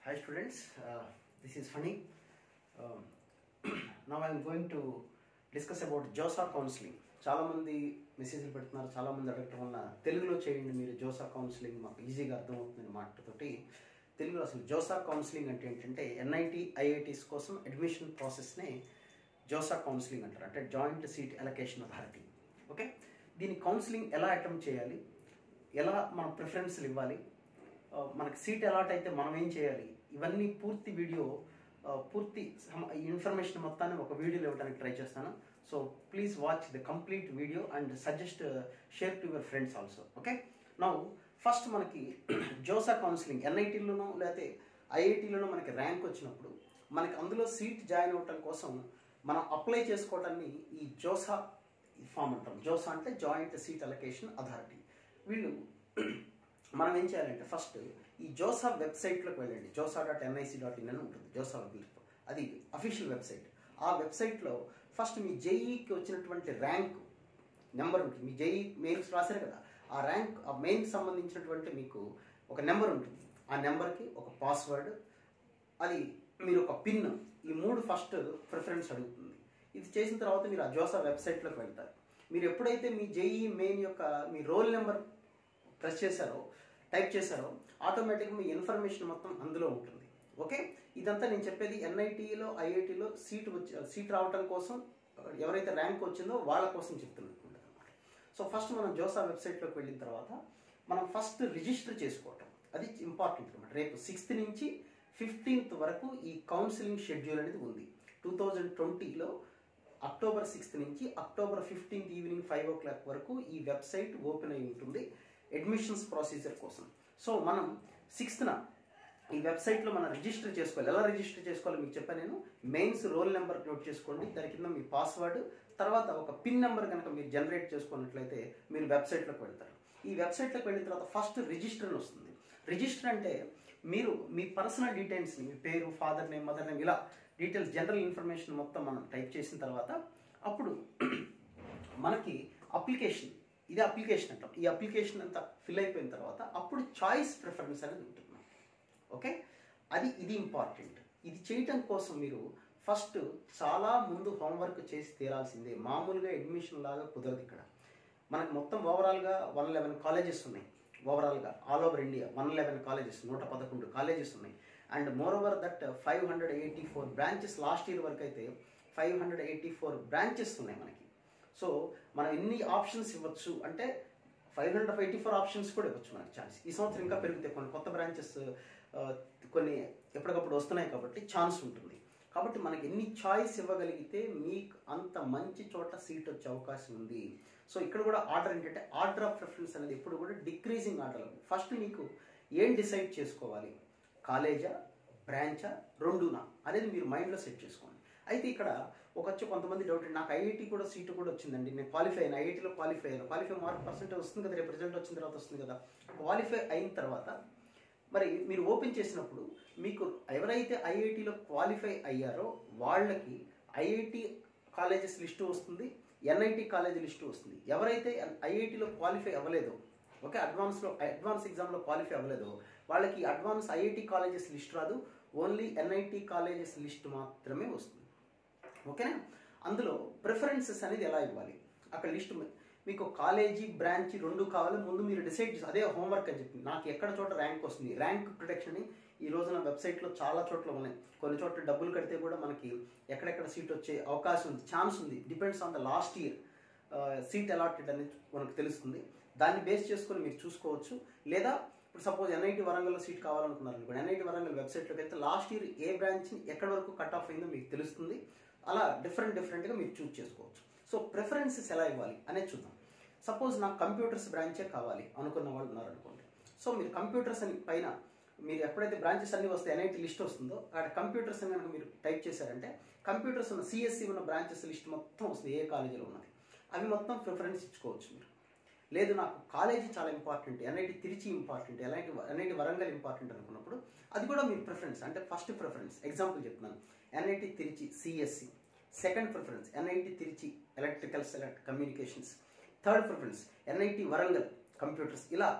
Hi students, uh, this is Funny. Um, now I am going to discuss about JoSAA counselling చాలా మంది మెసేజ్లు పెడుతున్నారు చాలా మంది అడగటం వల్ల తెలుగులో చేయండి మీరు జోసా కౌన్సిలింగ్ మాకు ఈజీగా అర్థమవుతుంది మాటతోటి తెలుగులో అసలు జోసా కౌన్సిలింగ్ అంటే ఏంటంటే ఎన్ఐటి ఐఐటీస్ కోసం అడ్మిషన్ ప్రాసెస్నే జోసా కౌన్సిలింగ్ అంటారు అంటే joint seat allocation authority okay దీని కౌన్సిలింగ్ ఎలా అటెంప్ట్ చేయాలి ఎలా మన ప్రిఫరెన్స్లు ఇవ్వాలి ఆ, మనకి సీట్ అలాట్ అయితే మనం ఏం చేయాలి ఇవన్నీ పూర్తి వీడియో ఆ, పూర్తి సమ- ఈ ఇన్ఫర్మేషన్ మొత్తాన్ని ఒక వీడియోలో ఇవ్వడానికి ట్రై చేస్తాను so please watch the complete video and suggest share to your friends also okay now first మనకి జోసా కౌన్సిలింగ్ ఎన్ఐటీలోనో లేకపోతే ఐఐటీలోనో మనకి ర్యాంక్ వచ్చినప్పుడు మనకి అందులో సీట్ జాయిన్ అవ్వటం కోసం మనం అప్లై చేసుకోవటాన్ని ఈ జోసా ఫామ్ అంటాం జోసా అంటే జాయింట్ సీట్ అలొకేషన్ అథారిటీ వీళ్ళు మనం ఏం చేయాలంటే ఫస్ట్ ఈ జోసా వెబ్సైట్లోకి వెళ్ళండి JoSAA dot NIC dot in అని ఉంటుంది జోసా వెబ్ అది అఫీషియల్ వెబ్సైట్ ఆ వెబ్సైట్లో ఫస్ట్ మీ జేఈకి వచ్చినటువంటి ర్యాంక్ నెంబర్ ఉంటుంది మీ జేఈ మెయిన్స్ రాశారు కదా ఆ ర్యాంక్ ఆ మెయిన్ సంబంధించినటువంటి మీకు ఒక నెంబర్ ఉంటుంది ఆ నెంబర్కి ఒక పాస్వర్డ్ అది మీరు ఒక పిన్ ఈ మూడు ఫస్ట్ ప్రిఫరెన్స్ అడుగుతుంది ఇది చేసిన తర్వాత మీరు ఆ జోసా వెబ్సైట్లోకి వెళ్తారు మీరు ఎప్పుడైతే మీ జేఈ మెయిన్ యొక్క మీ రోల్ నెంబర్ ప్రెస్ చేశారో టైప్ చేశారో ఆటోమేటిక్గా మీ ఇన్ఫర్మేషన్ మొత్తం అందులో ఉంటుంది ఓకే ఇదంతా నేను చెప్పేది ఎన్ఐటీలో ఐఐటీలో సీట్ వచ్చి సీట్ రావడం కోసం ఎవరైతే ర్యాంక్ వచ్చిందో వాళ్ళ కోసం చెప్తున్నాను అనమాట సో ఫస్ట్ మనం జోసా వెబ్సైట్లోకి వెళ్ళిన తర్వాత మనం ఫస్ట్ రిజిస్టర్ చేసుకోవటం అది ఇంపార్టెంట్ అనమాట రేపు సిక్స్త్ నుంచి ఫిఫ్టీన్త్ వరకు ఈ కౌన్సిలింగ్ షెడ్యూల్ అనేది ఉంది టూ థౌజండ్ ట్వంటీలో అక్టోబర్ సిక్స్త్ నుంచి October fifteenth evening five o'clock వరకు ఈ వెబ్సైట్ ఓపెన్ అయి ఉంటుంది అడ్మిషన్స్ ప్రొసీజర్ కోసం సో మనం సిక్స్త్న ఈ వెబ్సైట్లో మనం రిజిస్టర్ చేసుకోవాలి ఎలా రిజిస్టర్ చేసుకోవాలి మీకు చెప్పాను నేను మెయిన్స్ రోల్ నెంబర్ నోట్ చేసుకోండి దాని కింద మీ పాస్వర్డ్ తర్వాత ఒక పిన్ నెంబర్ కనుక మీరు జనరేట్ చేసుకున్నట్లయితే మీరు వెబ్సైట్లోకి వెళ్తారు ఈ వెబ్సైట్లోకి వెళ్ళిన తర్వాత ఫస్ట్ రిజిస్టర్ అని వస్తుంది రిజిస్టర్ అంటే మీరు మీ పర్సనల్ డీటెయిల్స్ని మీ పేరు ఫాదర్ నేమ్ మదర్ నేమ్ ఇలా డీటెయిల్స్ జనరల్ ఇన్ఫర్మేషన్ మొత్తం మనం టైప్ చేసిన తర్వాత అప్పుడు మనకి అప్లికేషన్ ఇది అప్లికేషన్ అంటాం ఈ అప్లికేషన్ అంతా ఫిల్ అయిపోయిన తర్వాత అప్పుడు చాయిస్ ప్రిఫరెన్స్ అనేది ఉంటుంది ఓకే అది ఇది ఇంపార్టెంట్ ఇది చేయటం కోసం మీరు ఫస్ట్ చాలా ముందు హోంవర్క్ చేసి తీరాల్సిందే మామూలుగా అడ్మిషన్ లాగా కుదరదు ఇక్కడ మనకు మొత్తం ఓవరాల్గా వన్ లెవెన్ కాలేజెస్ ఉన్నాయి ఓవరాల్గా all over India one eleven colleges నూట పదకొండు కాలేజెస్ ఉన్నాయి and more over that five hundred eighty four branches last year వరకు అయితే five hundred eighty four branches ఉన్నాయి మనకి సో మనం ఎన్ని ఆప్షన్స్ ఇవ్వచ్చు అంటే five hundred eighty four options కూడా ఇవ్వచ్చు మనకి ఛాన్స్ ఈ సంవత్సరం ఇంకా పెరుగుతాయి కొన్ని కొత్త బ్రాంచెస్ కొన్ని ఎప్పటికప్పుడు వస్తున్నాయి కాబట్టి ఛాన్స్ ఉంటుంది కాబట్టి మనకి ఎన్ని చాయిస్ ఇవ్వగలిగితే మీకు అంత మంచి చోట సీట్ వచ్చే అవకాశం ఉంది సో ఇక్కడ కూడా ఆర్డర్ ఏంటంటే ఆర్డర్ ఆఫ్ ప్రిఫరెన్స్ అనేది ఎప్పుడు కూడా డిక్రీజింగ్ ఆర్డర్ ఫస్ట్ మీకు ఏం డిసైడ్ చేసుకోవాలి కాలేజా బ్రాంచా రెండునా అనేది మీరు మైండ్లో సెట్ చేసుకోండి అయితే ఇక్కడ ఒక వచ్చి కొంతమంది డౌట్ నాకు ఐఐటి కూడా సీటు కూడా వచ్చిందండి నేను క్వాలిఫై అయిన ఐఐటీలో క్వాలిఫై అయ్యాను క్వాలిఫై మార్క్ పర్సెంటేజ్ వస్తుంది కదా రేపు రిజల్ట్ వచ్చిన తర్వాత వస్తుంది కదా క్వాలిఫై అయిన తర్వాత మరి మీరు ఓపెన్ చేసినప్పుడు మీకు ఎవరైతే ఐఐటిలో క్వాలిఫై అయ్యారో వాళ్ళకి ఐఐటి కాలేజెస్ లిస్టు వస్తుంది ఎన్ఐటి కాలేజ్ లిస్టు వస్తుంది ఎవరైతే ఐఐటిలో క్వాలిఫై అవ్వలేదో ఓకే అడ్వాన్స్లో అడ్వాన్స్ ఎగ్జామ్లో క్వాలిఫై అవ్వలేదో వాళ్ళకి అడ్వాన్స్ ఐఐటి కాలేజెస్ లిస్ట్ రాదు ఓన్లీ ఎన్ఐటి కాలేజెస్ లిస్ట్ మాత్రమే వస్తుంది ఓకేనా అందులో ప్రిఫరెన్సెస్ అనేది ఎలా ఇవ్వాలి అక్కడ లిస్ట్ మీకు కాలేజీ బ్రాంచ్ రెండు కావాలి ముందు మీరు డిసైడ్ చేసి అదే హోంవర్క్ అని చెప్పి నాకు ఎక్కడ చోట ర్యాంక్ వస్తుంది ర్యాంక్ ప్రొటెక్షన్ ఈ రోజున వెబ్సైట్లో చాలా చోట్ల ఉన్నాయి కొన్ని చోట్ల డబ్బులు కడితే కూడా మనకి ఎక్కడెక్కడ సీట్ వచ్చే అవకాశం ఉంది ఛాన్స్ ఉంది depends on the last year seat allotted అనేది మనకు తెలుస్తుంది దాన్ని బేస్ చేసుకొని మీరు చూసుకోవచ్చు లేదా ఇప్పుడు సపోజ్ ఎన్ఐటి వరంగల్లో సీట్ కావాలనుకున్నారు అనుకోండి ఎన్ఐటి వరంగల్ వెబ్సైట్లోకి వెళ్తే లాస్ట్ ఇయర్ ఏ బ్రాంచ్ని ఎక్కడి వరకు కట్ ఆఫ్ అయిందో మీకు తెలుస్తుంది అలా డిఫరెంట్ డిఫరెంట్గా మీరు చూస్ చేసుకోవచ్చు సో ప్రిఫరెన్సెస్ ఎలా ఇవ్వాలి అనేది చూద్దాం సపోజ్ నాకు కంప్యూటర్స్ బ్రాంచే కావాలి అనుకున్న వాళ్ళు ఉన్నారు అనుకోండి సో మీరు కంప్యూటర్స్ అని పైన మీరు ఎప్పుడైతే బ్రాంచెస్ అన్ని వస్తే ఎన్ఐటి లిస్ట్ వస్తుందో అక్కడ కంప్యూటర్స్ అని కనుక మీరు టైప్ చేశారంటే కంప్యూటర్స్ ఉన్న సిఎస్సి ఉన్న బ్రాంచెస్ లిస్ట్ మొత్తం వస్తుంది ఏ కాలేజీలో ఉన్నది అవి మొత్తం ప్రిఫరెన్స్ ఇచ్చుకోవచ్చు మీరు లేదు నాకు కాలేజీ చాలా important NIT Trichy important NIT NIT Warangal important అనుకున్నప్పుడు అది కూడా మీ ప్రిఫరెన్స్ అంటే ఫస్ట్ ప్రిఫరెన్స్ ఎగ్జాంపుల్ చెప్తున్నాను NIT Trichy CSC second preference NIT Trichy electrical select communications third preference NIT Warangal computers ఇలా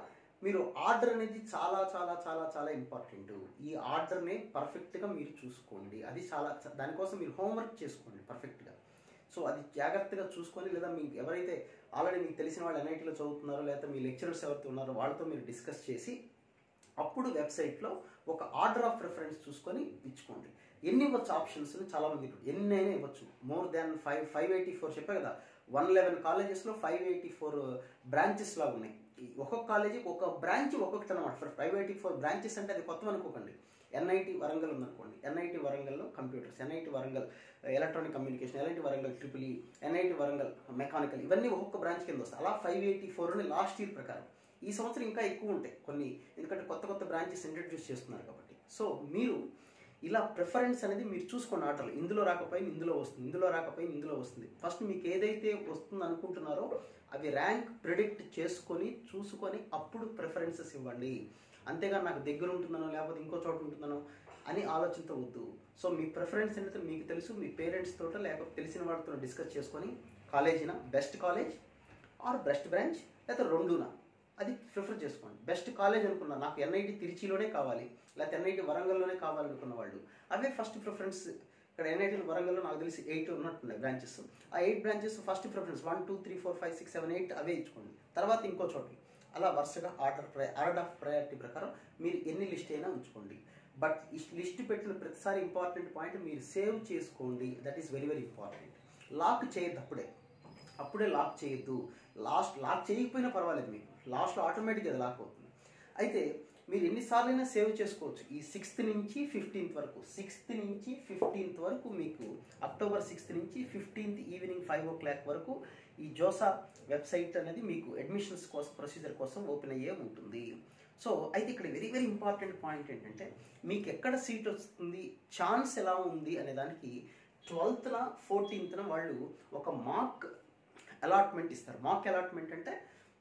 మీరు ఆర్డర్ అనేది చాలా చాలా చాలా చాలా ఇంపార్టెంట్ ఈ ఆర్డర్ని పర్ఫెక్ట్గా మీరు చూసుకోండి అది చాలా దానికోసం మీరు హోంవర్క్ చేసుకోండి పర్ఫెక్ట్గా సో అది జాగ్రత్తగా చూసుకొని లేదా మీకు ఎవరైతే ఆల్రెడీ మీకు తెలిసిన వాళ్ళు ఎన్ఐటీలో చదువుతున్నారో లేదా మీ లెక్చరర్స్ ఎవరైతే ఉన్నారో వాళ్ళతో మీరు డిస్కస్ చేసి అప్పుడు వెబ్సైట్లో ఒక ఆర్డర్ ఆఫ్ ప్రిఫరెన్స్ చూసుకొని ఇచ్చుకోండి ఎన్ని ఇవ్వచ్చు ఆప్షన్స్ చాలా మంది ఎన్ని అయినా ఇవ్వచ్చు more than five five eighty four చెప్పే కదా వన్ లెవెన్ కాలేజెస్లో ఫైవ్ ఎయిటీ ఫోర్ బ్రాంచెస్ లాగా ఉన్నాయి ఈ ఒక్కొక్క కాలేజీకి ఒక బ్రాంచ్ ఒక్కొక్కటి అనమాట for five eighty four branches అంటే అది కొత్త అనుకోకండి ఎన్ఐటి వరంగల్ ఉందనుకోండి ఎన్ఐటి వరంగల్లో computers NIT Warangal electronic communication NIT Warangal triple E NIT Warangal mechanical ఇవన్నీ ఒక్కొక్క బ్రాంచ్ కింద వస్తాయి అలా five eighty four last year ప్రకారం ఈ సంవత్సరం ఇంకా ఎక్కువ ఉంటాయి కొన్ని ఎందుకంటే కొత్త కొత్త బ్రాంచెస్ ఇంట్రడ్యూస్ చేస్తున్నారు కాబట్టి సో మీరు ఇలా ప్రిఫరెన్స్ అనేది మీరు చూసుకోండి ఆటలు ఇందులో రాకపోయినా ఇందులో వస్తుంది ఇందులో రాకపోయినా ఇందులో వస్తుంది ఫస్ట్ మీకు ఏదైతే వస్తుంది అనుకుంటున్నారో అవి ర్యాంక్ ప్రిడిక్ట్ చేసుకొని చూసుకొని అప్పుడు ప్రిఫరెన్సెస్ ఇవ్వండి అంతేగాని నాకు దగ్గర ఉంటుందనో లేకపోతే ఇంకో చోట ఉంటుందనో అని ఆలోచనతో వద్దు సో మీ ప్రిఫరెన్స్ అనేది మీకు తెలుసు మీ పేరెంట్స్ తోట లేకపోతే తెలిసిన వాళ్ళతో డిస్కస్ చేసుకొని కాలేజీనా best college or best branch లేకపోతే రెండునా అది ప్రిఫర్ చేసుకోండి బెస్ట్ కాలేజ్ అనుకున్నా నాకు ఎన్ఐటి తిరుచిలోనే కావాలి లేకపోతే ఎన్ఐటి వరంగల్లోనే కావాలనుకున్న వాళ్ళు అవే ఫస్ట్ ప్రిఫరెన్స్ ఇక్కడ ఎన్ఐటి వరంగల్లో నాకు తెలిసి ఎయిట్ ఉన్నట్టున్నాయి బ్రాంచెస్ ఆ eight branches first preference one two three four five six seven eight అవే ఇచ్చుకోండి తర్వాత ఇంకో చోటు అలా వరుసగా ఆర్డర్ ప్రై ఆర్డర్ ఆఫ్ ప్రయారిటీ ప్రకారం మీరు ఎన్ని లిస్ట్ అయినా ఉంచుకోండి బట్ ఈ లిస్ట్ పెట్టిన ప్రతిసారి ఇంపార్టెంట్ పాయింట్ మీరు సేవ్ చేసుకోండి that is very very important lock చేయొద్దు అప్పుడే అప్పుడే లాక్ చేయొద్దు లాస్ట్ లాక్ చేయకపోయినా పర్వాలేదు మీకు లాస్ట్లో ఆటోమేటిక్గా అది లాక్ అవుతుంది అయితే మీరు ఎన్నిసార్లైనా సేవ్ చేసుకోవచ్చు ఈ సిక్స్త్ నుంచి ఫిఫ్టీన్త్ వరకు సిక్స్త్ నుంచి ఫిఫ్టీన్త్ వరకు మీకు అక్టోబర్ సిక్స్త్ నుంచి fifteenth evening five o'clock వరకు ఈ జోసా వెబ్సైట్ అనేది మీకు అడ్మిషన్స్ కోసం ప్రొసీజర్ కోసం ఓపెన్ అయ్యే ఉంటుంది సో అయితే ఇక్కడ వెరీ వెరీ ఇంపార్టెంట్ పాయింట్ ఏంటంటే మీకు ఎక్కడ సీట్ వస్తుంది ఛాన్స్ ఎలా ఉంది అనే దానికి ట్వెల్త్న ఫోర్టీన్త్న వాళ్ళు ఒక మార్క్ అలాట్మెంట్ ఇస్తారు మార్క్ అలాట్మెంట్ అంటే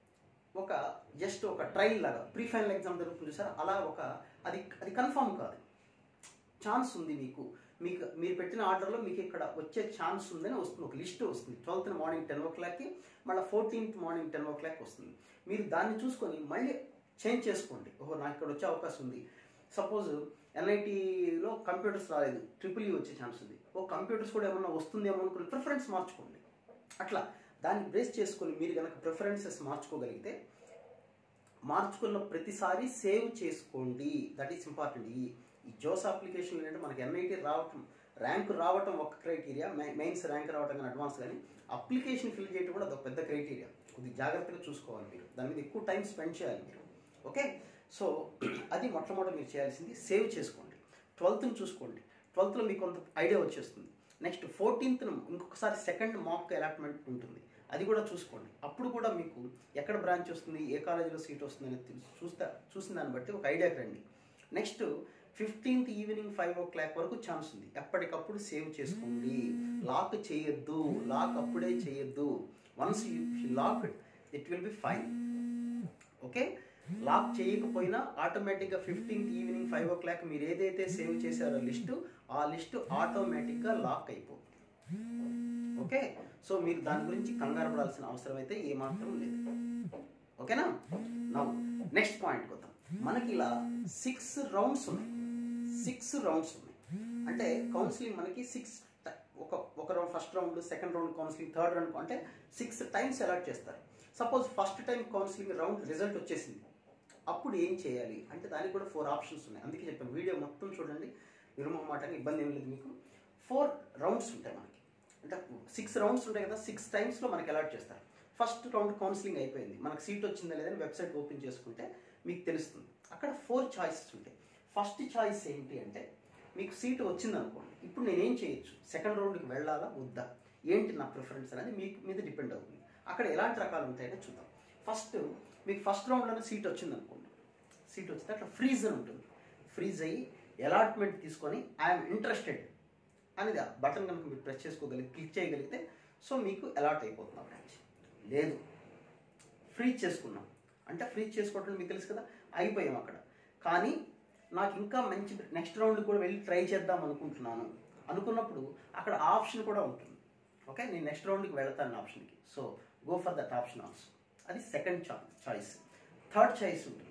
ఒక జస్ట్ ఒక ట్రైల్ లాగా ప్రీ ఫైనల్ ఎగ్జామ్ జరుగుతుంది చూసారా అలా ఒక అది అది కన్ఫామ్ కాదు ఛాన్స్ ఉంది మీకు మీకు మీరు పెట్టిన ఆర్డర్లో మీకు ఇక్కడ వచ్చే ఛాన్స్ ఉందని వస్తుంది ఒక లిస్ట్ వస్తుంది ట్వెల్త్ మార్నింగ్ టెన్ ఓ క్లాక్కి మళ్ళీ fourteenth morning ten o'clock వస్తుంది మీరు దాన్ని చూసుకొని మళ్ళీ చేంజ్ చేసుకోండి ఓహో నాకు ఇక్కడ వచ్చే అవకాశం ఉంది సపోజ్ ఎన్ఐటీలో కంప్యూటర్స్ రాలేదు ట్రిపుల్ ఈ వచ్చే ఛాన్స్ ఉంది ఓ కంప్యూటర్స్ కూడా ఏమన్నా వస్తుందేమో అనుకుని ప్రిఫరెన్స్ మార్చుకోండి అట్లా దాన్ని బేస్ చేసుకొని మీరు కనుక ప్రిఫరెన్సెస్ మార్చుకోగలిగితే మార్చుకున్న ప్రతిసారి సేవ్ చేసుకోండి దట్ ఈస్ ఇంపార్టెంట్ ఈ ఈ జోస్ అప్లికేషన్ ఏంటంటే మనకి ఎన్ఐటి రావటం ర్యాంక్ రావటం ఒక క్రైటీరియా మెయిన్స్ ర్యాంక్ రావటం కానీ అడ్వాన్స్ కానీ అప్లికేషన్ ఫిల్ చేయడం కూడా అదొక పెద్ద క్రైటీరియా కొద్దిగా జాగ్రత్తగా చూసుకోవాలి మీరు దాని మీద ఎక్కువ టైం స్పెండ్ చేయాలి మీరు ఓకే సో అది మొట్టమొదటి మీరు చేయాల్సింది సేవ్ చేసుకోండి ట్వెల్త్ని చూసుకోండి ట్వెల్త్లో మీకు కొంత ఐడియా వచ్చేస్తుంది నెక్స్ట్ ఫోర్టీన్త్న ఇంకొకసారి సెకండ్ మాక్ అలాట్మెంట్ ఉంటుంది అది కూడా చూసుకోండి అప్పుడు కూడా మీకు ఎక్కడ బ్రాంచ్ వస్తుంది ఏ కాలేజీలో సీట్ వస్తుంది అనేది తెలుసు చూస్తా చూసిన దాన్ని బట్టి ఒక ఐడియాకి రండి next fifteenth evening five o'clock వరకు ఛాన్స్ ఉంది ఎప్పటికప్పుడు సేవ్ చేసుకోండి లాక్ చేయొద్దు లాక్ అప్పుడే చేయొద్దు once you lock it will be fine okay lock చేయకపోయినా ఆటోమేటిక్గా fifteenth evening five o'clock మీరు ఏదైతే సేవ్ చేశారో లిస్టు ఆ లిస్టు ఆటోమేటిక్గా లాక్ అయిపోతుంది ఓకే సో మీరు దాని గురించి కంగారు పడాల్సిన అవసరం అయితే ఏమాత్రం లేదు ఓకేనా నా నెక్స్ట్ పాయింట్ కొద్దాం మనకి ఇలా సిక్స్ రౌండ్స్ ఉన్నాయి సిక్స్ రౌండ్స్ ఉన్నాయి అంటే కౌన్సిలింగ్ మనకి సిక్స్ ఒక ఒక round first round second round counselling third round అంటే సిక్స్ టైమ్స్ అలాట్ చేస్తారు suppose first time counselling round result వచ్చేసింది అప్పుడు ఏం చేయాలి అంటే దానికి కూడా ఫోర్ ఆప్షన్స్ ఉన్నాయి అందుకే చెప్పాను వీడియో మొత్తం చూడండి నిర్మమాటంగా ఇబ్బంది ఏం లేదు మీకు ఫోర్ రౌండ్స్ ఉంటాయి మనకి అంటే సిక్స్ రౌండ్స్ ఉంటాయి కదా సిక్స్ టైమ్స్లో మనకి అలాట్ చేస్తారు ఫస్ట్ రౌండ్ కౌన్సిలింగ్ అయిపోయింది మనకు సీట్ వచ్చిందా లేదని వెబ్సైట్ ఓపెన్ చేసుకుంటే మీకు తెలుస్తుంది అక్కడ ఫోర్ చాయిసెస్ ఉంటాయి ఫస్ట్ చాయిస్ ఏంటి అంటే మీకు సీట్ వచ్చింది అనుకోండి ఇప్పుడు నేనేం చేయొచ్చు సెకండ్ రౌండ్కి వెళ్ళాలా వద్దా ఏంటి నా ప్రిఫరెన్స్ అనేది మీకు మీద డిపెండ్ అవుతుంది అక్కడ ఎలాంటి రకాలు ఉంటాయో చూద్దాం ఫస్ట్ మీకు ఫస్ట్ రౌండ్లోనే సీట్ వచ్చింది అనుకోండి సీట్ వచ్చింది అట్లా ఫ్రీజ్ అని ఉంటుంది ఫ్రీజ్ అయ్యి అలాట్మెంట్ తీసుకొని ఐఎమ్ ఇంట్రెస్టెడ్ అనేది ఆ బటన్ కనుక మీరు ప్రెస్ చేసుకోగలిగి క్లిక్ చేయగలిగితే సో మీకు అలాట్ అయిపోతుంది ఆ బ్రాంచ్ లేదు ఫ్రీజ్ చేసుకున్నాం అంటే ఫ్రీజ్ చేసుకోవటం మీకు తెలుసు కదా అయిపోయాం అక్కడ కానీ నాకు ఇంకా మంచి నెక్స్ట్ రౌండ్ కూడా వెళ్ళి ట్రై చేద్దాం అనుకుంటున్నాను అనుకున్నప్పుడు అక్కడ ఆప్షన్ కూడా ఉంటుంది ఓకే నేను నెక్స్ట్ రౌండ్కి వెళ్తాను ఆప్షన్కి so go for that option also అది సెకండ్ చాయిస్ థర్డ్ చాయిస్ ఉంటుంది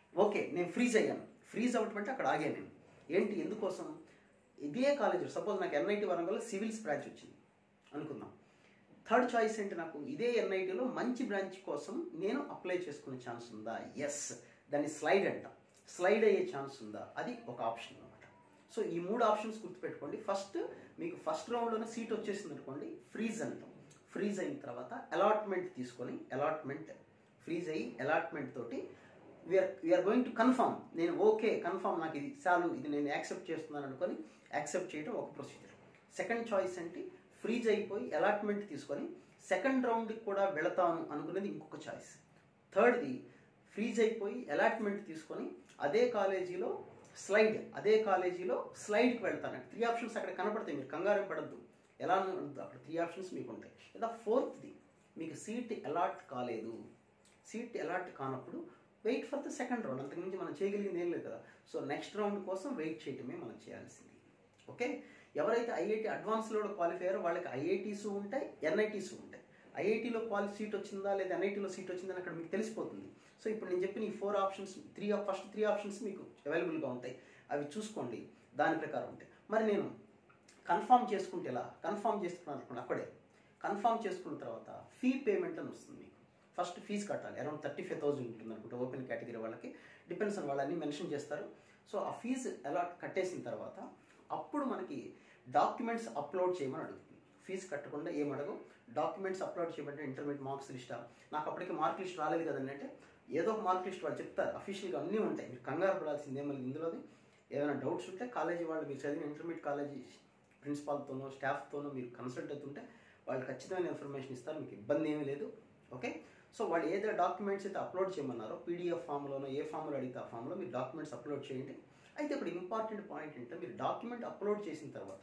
ఓకే నేను ఫ్రీజ్ అయ్యాను ఫ్రీజ్ అవ్వటం అంటే అక్కడ ఆగాను నేను ఏంటి ఎందుకోసం ఇదే కాలేజ్ సపోజ్ నాకు ఎన్ఐటి వరంగల్లో సివిల్స్ బ్రాంచ్ వచ్చింది అనుకుందాం థర్డ్ చాయిస్ ఏంటి నాకు ఇదే ఎన్ఐటిలో మంచి బ్రాంచ్ కోసం నేను అప్లై చేసుకునే ఛాన్స్ ఉందా ఎస్ దాన్ని స్లైడ్ అంట స్లైడ్ అయ్యే ఛాన్స్ ఉందా అది ఒక ఆప్షన్ అనమాట సో ఈ మూడు ఆప్షన్స్ గుర్తుపెట్టుకోండి ఫస్ట్ మీకు ఫస్ట్ రౌండ్లోనే సీట్ వచ్చేసింది అనుకోండి ఫ్రీజ్ అంటాం ఫ్రీజ్ అయిన తర్వాత అలాట్మెంట్ తీసుకొని అలాట్మెంట్ ఫ్రీజ్ అయ్యి అలాట్మెంట్ తోటి we're we're going to confirm నేను ఓకే కన్ఫర్మ్ నాకు ఇది చాలు ఇది నేను యాక్సెప్ట్ చేస్తున్నాను అనుకొని యాక్సెప్ట్ చేయడం ఒక ప్రొసీజర్ సెకండ్ చాయిస్ ఏంటి ఫ్రీజ్ అయిపోయి అలాట్మెంట్ తీసుకొని సెకండ్ రౌండ్కి కూడా వెళతాను అనుకునేది ఇంకొక చాయిస్ థర్డ్ది ఫ్రీజ్ అయిపోయి అలాట్మెంట్ తీసుకొని అదే కాలేజీలో స్లైడ్ అదే కాలేజీలో స్లైడ్కి వెళ్తాను త్రీ ఆప్షన్స్ అక్కడ కనపడతాయి మీరు కంగారం పడద్దు ఎలా ఉండదు అక్కడ త్రీ ఆప్షన్స్ మీకు ఉంటాయి లేదా ఫోర్త్ది మీకు సీట్ అలాట్ కాలేదు సీట్ అలాట్ కానప్పుడు wait for the second round అంతకుమించి మనం చేయగలిగింది ఏం లేదు కదా సో నెక్స్ట్ రౌండ్ కోసం వెయిట్ చేయటమే మనం చేయాల్సింది ఓకే ఎవరైతే ఐఐటి అడ్వాన్స్లో క్వాలిఫై అయ్యారో వాళ్ళకి ఐఐటీస్ ఉంటాయి ఎన్ఐటీస్ ఉంటాయి ఐఐటీలో క్వాలి సీట్ వచ్చిందా లేదా ఎన్ఐటీలో సీట్ వచ్చిందని అక్కడ మీకు తెలిసిపోతుంది సో ఇప్పుడు నేను చెప్పిన ఈ four options three first three options మీకు అవైలబుల్గా ఉంటాయి అవి చూసుకోండి దాని ప్రకారం ఉంటాయి మరి నేను కన్ఫామ్ చేసుకుంటే ఎలా కన్ఫామ్ చేసుకున్నాను అనుకోండి అక్కడే కన్ఫామ్ చేసుకున్న తర్వాత ఫీ పేమెంట్ అని వస్తుంది మీకు ఫస్ట్ ఫీజు కట్టాలి అరౌండ్ థర్టీ ఫైవ్ థౌసండ్ ఉంటుంది అనుకుంటే ఓపెన్ కేటగిరీ వాళ్ళకి డిపెండ్స్ ఆన్ వాళ్ళని మెన్షన్ చేస్తారు సో ఆ ఫీజు ఎలా కట్టేసిన తర్వాత అప్పుడు మనకి డాక్యుమెంట్స్ అప్లోడ్ చేయమని అడుగుతుంది ఫీజు కట్టకుండా ఏం అడగు డాక్యుమెంట్స్ అప్లోడ్ చేయమంటే ఇంటర్మీడియట్ మార్క్స్ లిస్టా నాకు అప్పటికి మార్క్ లిస్ట్ రాలేదు కదండి అంటే ఏదో ఒక మార్క్ లిస్ట్ వాళ్ళు చెప్తారు అఫీషియల్గా అన్నీ ఉంటాయి మీరు కంగారు పడాల్సిందే మళ్ళీ ఇందులోది ఏమైనా డౌట్స్ ఉంటే కాలేజీ వాళ్ళు మీరు చదివిన ఇంటర్మీడియట్ కాలేజీ ప్రిన్సిపాల్తోనో స్టాఫ్తోనో మీరు కన్సల్ట్ అవుతుంటే వాళ్ళు ఖచ్చితమైన ఇన్ఫర్మేషన్ ఇస్తారు మీకు ఇబ్బంది ఏమీ లేదు ఓకే సో వాళ్ళు ఏదైతే డాక్యుమెంట్స్ అయితే అప్లోడ్ చేయమన్నారో పీడిఎఫ్ ఫామ్లోనో ఏ ఫామ్లో అడిగితే ఆ ఫామ్లో మీరు డాక్యుమెంట్స్ అప్లోడ్ చేయండి అయితే ఇక్కడ ఇంపార్టెంట్ పాయింట్ ఏంటంటే మీరు డాక్యుమెంట్ అప్లోడ్ చేసిన తర్వాత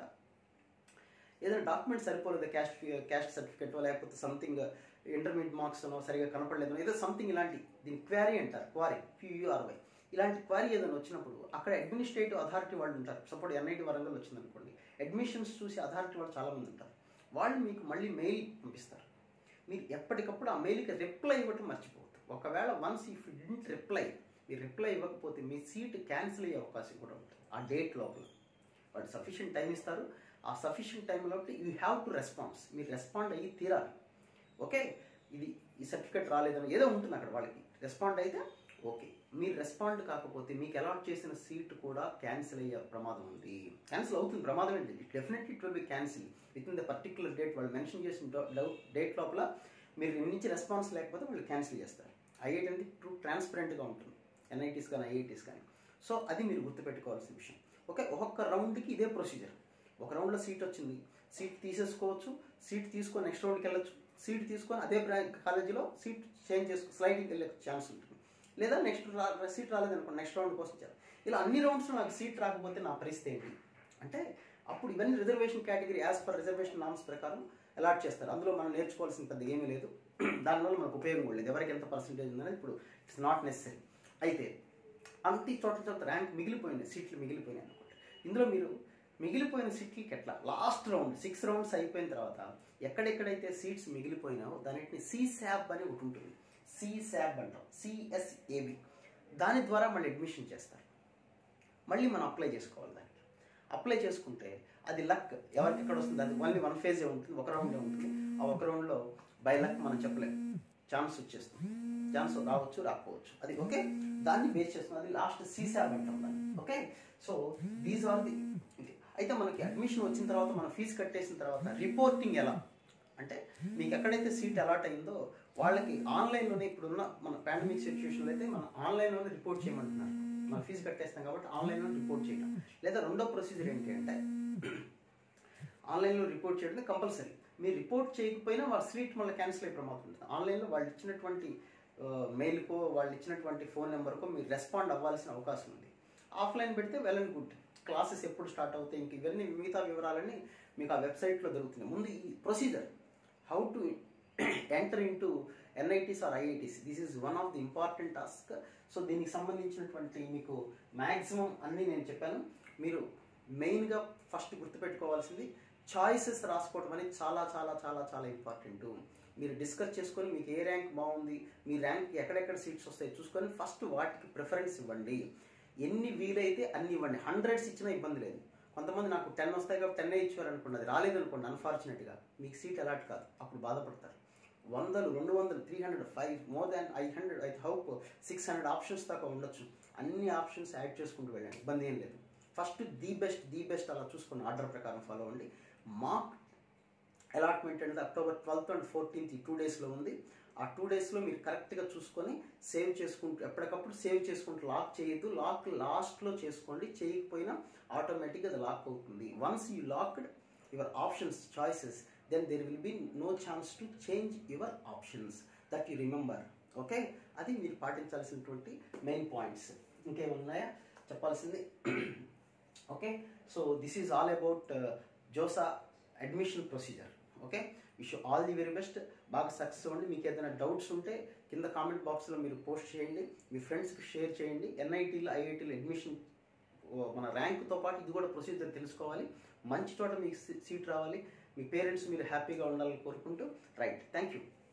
ఏదైనా డాక్యుమెంట్ సరిపోలేదు క్యాస్ట్ క్యాస్ట్ సర్టిఫికేట్ లేకపోతే సంథింగ్ ఇంటర్మీడియట్ మార్క్స్ సరిగా కనపడలేదు ఏదో సంథింగ్ ఇలాంటి దీని క్వారీ అంటారు క్వారీ క్యూఆర్వై ఇలాంటి క్వారీ ఏదైనా వచ్చినప్పుడు అక్కడ అడ్మినిస్ట్రేటివ్ అథారిటీ వాళ్ళు ఉంటారు సపోర్ట్ ఎన్ఐటి వరంగల్ వచ్చింది అనుకోండి అడ్మిషన్స్ చూసి అథారిటీ వాళ్ళు చాలామంది ఉంటారు వాళ్ళు మీకు మళ్ళీ మెయిల్ పంపిస్తారు మీరు ఎప్పటికప్పుడు ఆ మెయిల్కి రిప్లై ఇవ్వటం మర్చిపోవద్దు ఒకవేళ వన్స్ ఇఫ్ డింట్ రిప్లై మీరు రిప్లై ఇవ్వకపోతే మీ సీట్ క్యాన్సిల్ అయ్యే అవకాశం కూడా ఉంటుంది ఆ డేట్ లోపల వాళ్ళు సఫిషియంట్ టైం ఇస్తారు ఆ సఫిషియంట్ టైం లోపల యూ హ్యావ్ టు రెస్పాన్స్ మీరు రెస్పాండ్ అయ్యి తీరాలి ఓకే ఇది ఈ సర్టిఫికేట్ రాలేదని ఏదో ఉంటుంది అక్కడ వాళ్ళకి రెస్పాండ్ అయితే ఓకే మీరు రెస్పాండ్ కాకపోతే మీకు అలాట్ చేసిన సీట్ కూడా క్యాన్సిల్ అయ్యే ప్రమాదం ఉంది క్యాన్సిల్ అవుతుంది ప్రమాదం ఏంటి it definitely it will be cancel within the particular date వాళ్ళు మెన్షన్ చేసిన డేట్ లోపల మీరు నుంచి రెస్పాన్స్ లేకపోతే వాళ్ళు క్యాన్సిల్ చేస్తారు ఐఐటి అనేది ట్రూ ట్రాన్స్పరెంట్గా ఉంటుంది ఎన్ఐటీస్ కానీ ఐఐటీస్ కానీ సో అది మీరు గుర్తుపెట్టుకోవాల్సిన విషయం ఓకే ఒక్కొక్క రౌండ్కి ఇదే ప్రొసీజర్ ఒక రౌండ్లో సీట్ వచ్చింది సీట్ తీసేసుకోవచ్చు సీట్ తీసుకొని నెక్స్ట్ రౌండ్కి వెళ్ళొచ్చు సీట్ తీసుకొని అదే కాలేజీలో సీట్ చేంజ్ చేసుకో స్లైడింగ్కి వెళ్ళే ఛాన్స్ ఉంటుంది లేదా నెక్స్ట్ రా సీట్ రాలేదనుకోండి నెక్స్ట్ రౌండ్ కోసం చేయాలి ఇలా అన్ని రౌండ్స్లో నాకు సీట్ రాకపోతే నా పరిస్థితి ఏంటి అంటే అప్పుడు ఇవన్నీ reservation category as per reservation norms ప్రకారం అలాట్ చేస్తారు అందులో మనం నేర్చుకోవాల్సిన పెద్ద ఏమీ లేదు దానివల్ల మనకు ఉపయోగం కూడా లేదు ఎవరికి ఎంత పర్సంటేజ్ ఉందనేది ఇప్పుడు ఇట్స్ నాట్ నెసరీ అయితే అంత చోట్ల చోట్ల ర్యాంక్ మిగిలిపోయినాయి సీట్లు మిగిలిపోయినాయి అనుకోండి ఇందులో మీరు మిగిలిపోయిన సీట్లకి ఎట్లా లాస్ట్ రౌండ్ సిక్స్ రౌండ్స్ అయిపోయిన తర్వాత ఎక్కడెక్కడైతే సీట్స్ మిగిలిపోయినావో దానిని సి శాబ్ అని ఒకటి ఉంటుంది సి శాబ్ అంటాం సిఎస్ఏబి దాని ద్వారా మళ్ళీ అడ్మిషన్ చేస్తారు మళ్ళీ మనం అప్లై చేసుకోవాలి దానికి అప్లై చేసుకుంటే అది లక్ ఎవరికి ఎక్కడ వస్తుంది అది ఓన్లీ వన్ ఫేజే ఉంటుంది ఒక రౌండే ఉంటుంది ఆ ఒక రౌండ్లో బై లక్ మనం చెప్పలేము ఛాన్స్ వచ్చేస్తుంది ఛాన్స్ రావచ్చు రాకపోవచ్చు అది ఓకే దాన్ని బేస్ చేస్తుంది అది లాస్ట్ సీసాబ్ అంటాం దాన్ని okay so these are the అయితే మనకి అడ్మిషన్ వచ్చిన తర్వాత మనం ఫీజు కట్టేసిన తర్వాత రిపోర్టింగ్ ఎలా అంటే మీకు ఎక్కడైతే సీట్ అలాట్ అయిందో వాళ్ళకి ఆన్లైన్లోనే ఇప్పుడున్న మన పాండమిక్ సిచ్యువేషన్లో అయితే మనం ఆన్లైన్లోనే రిపోర్ట్ చేయమంటున్నారు మనం ఫీజు కట్టేస్తాం కాబట్టి ఆన్లైన్లో రిపోర్ట్ చేయడం లేదా రెండో ప్రొసీజర్ ఏంటి అంటే ఆన్లైన్లో రిపోర్ట్ చేయడం కంపల్సరీ మీరు రిపోర్ట్ చేయకపోయినా వాళ్ళ సీట్ మళ్ళీ క్యాన్సిల్ అయ్యే ప్రమాదం ఉంటుంది ఆన్లైన్లో వాళ్ళు ఇచ్చినటువంటి మెయిల్కో వాళ్ళు ఇచ్చినటువంటి ఫోన్ నెంబర్కో మీరు రెస్పాండ్ అవ్వాల్సిన అవకాశం ఉంది ఆఫ్లైన్ పెడితే వెల్ అండ్ గుడ్ క్లాసెస్ ఎప్పుడు స్టార్ట్ అవుతాయి ఇంక ఇవన్నీ మిగతా వివరాలన్నీ మీకు ఆ వెబ్సైట్లో దొరుకుతున్నాయి ముందు ఈ procedure how to enter into NITs or IITs this is one of the important task so దీనికి సంబంధించినటువంటి మీకు మ్యాక్సిమం అన్నీ నేను చెప్పాను మీరు మెయిన్గా ఫస్ట్ గుర్తుపెట్టుకోవాల్సింది చాయిసెస్ రాసుకోవడం అనేది చాలా చాలా చాలా చాలా ఇంపార్టెంట్ మీరు డిస్కస్ చేసుకొని మీకు ఏ ర్యాంక్ బాగుంది మీ ర్యాంక్ ఎక్కడెక్కడ సీట్స్ వస్తాయి చూసుకొని ఫస్ట్ వాటికి ప్రిఫరెన్స్ ఇవ్వండి ఎన్ని వీలైతే అన్ని ఇవ్వండి హండ్రెడ్స్ ఇచ్చినా ఇబ్బంది లేదు కొంతమంది నాకు టెన్ వస్తాయి కాబట్టి టెన్ ఇచ్చారు అనుకోండి అది రాలేదనుకోండి అన్ఫార్చునేట్గా మీకు సీట్ అలాట్ కాదు అప్పుడు బాధపడతారు వందలు రెండు వందలు three hundred five more than I hundred I hope six hundred options దాకా ఉండొచ్చు అన్ని ఆప్షన్స్ యాడ్ చేసుకుంటూ వెళ్ళండి ఇబ్బంది ఏం లేదు first the best the best అలా చూసుకుని ఆర్డర్ ప్రకారం ఫాలో అవ్వండి మార్క్ అలాట్మెంట్ అనేది అక్టోబర్ ట్వెల్త్ అండ్ ఫోర్టీన్త్ ఈ టూ డేస్లో ఉంది ఆ టూ డేస్లో మీరు కరెక్ట్గా చూసుకొని సేవ్ చేసుకుంటూ ఎప్పటికప్పుడు సేవ్ చేసుకుంటూ లాక్ చేయొద్దు లాక్ లాస్ట్లో చేసుకోండి చేయకపోయినా ఆటోమేటిక్గా అది లాక్ అవుతుంది once you locked your options choices then there will be no chance to change your options that you remember okay అది మీరు పాటించాల్సినటువంటి మెయిన్ పాయింట్స్ ఇంకేమున్నాయా చెప్పాల్సింది okay so this is all about JoSAA admission procedure okay wish all the very best బాగా success అవ్వండి మీకు ఏదైనా doubts ఉంటే కింద కామెంట్ బాక్స్లో మీరు పోస్ట్ చేయండి మీ ఫ్రెండ్స్కి షేర్ చేయండి ఎన్ఐటీలో ఐఐటీలో అడ్మిషన్ మన ర్యాంక్తో పాటు ఇది కూడా ప్రొసీజర్ తెలుసుకోవాలి మంచి చోట మీకు సీట్ రావాలి మీ పేరెంట్స్ మీరు హ్యాపీగా ఉండాలని కోరుకుంటూ రైట్ థ్యాంక్ యూ